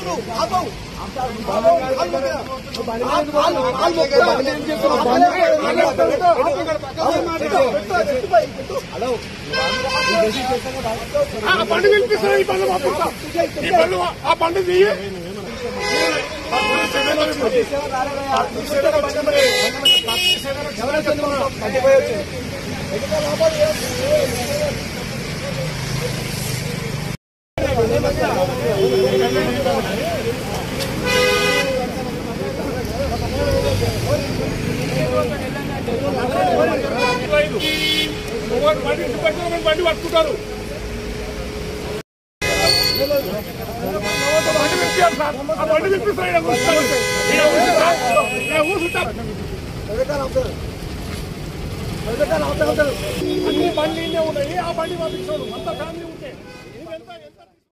ఆపు ఆపు ఆ బండి పిలిపిస్తున్నా ఈ బండి పంపిస్తా ఈ బండి ఆ బండి తీయి ఐదు. ఒకటి బండి ఇటు పట్టుకొని ఒకటి బండి పట్టుకుంటారు బండి పిలిపియాలి సార్ ఆ బండి పిలిపిస్తారు ఈడ కూర్చుంటారు ఈడ కూర్చుంటారు ఈడ కూర్చుంటారు అన్ని బండ్లు ఈయనే ఉన్నాయి ఆ బండి పంపించాడు అంత ఫ్యామిలీ ఉంటే ఇది ఎంత ఎంత